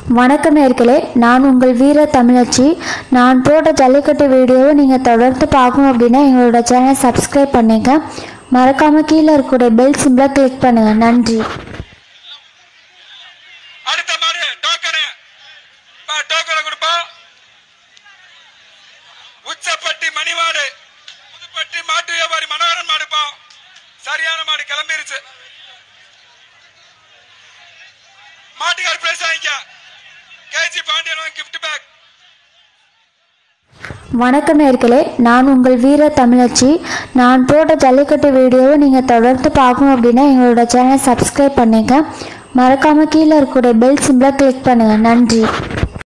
வணக்கம் நேர்களே நான் உங்கள் வீர தமிழச்சி நான் போட்ட ஜல்லிக்கட்டு வீடியோவை நீங்கள் தொடர்ந்து பார்க்கணும் அப்படின்னா எங்களோட சேனலை சப்ஸ்கிரைப் பண்ணுங்க மறக்காமல் கீழே இருக்கக்கூடிய பெல் சிம்பிளை கிளிக் பண்ணுங்கள் நன்றி அடுத்த மாடு டோக்கனு பா டோக்கனை கொடுப்போம் உச்சப்பட்டி மணிமாடு புதுப்பட்டி மாட்டு வியாபாரி மனோகரன் மாடுப்போம் சரியான மாடு கிளம்பிருச்சு மாட்டுக்கார் பிரைஸ் வாங்கிக்க கேஜி பாண்டியன் கிஃப்ட் பேக் வணக்கம் நேர்களே நான் உங்கள் வீர தமிழச்சி நான் போட்ட ஜல்லிக்கட்டு வீடியோவை நீங்கள் தொடர்ந்து பார்க்கணும் அப்படின்னா எங்களோட சேனலை சப்ஸ்கிரைப் பண்ணுங்க மறக்காமல் கீழே இருக்கக்கூடிய பெல் சிம்பிளை கிளிக் பண்ணுங்கள் நன்றி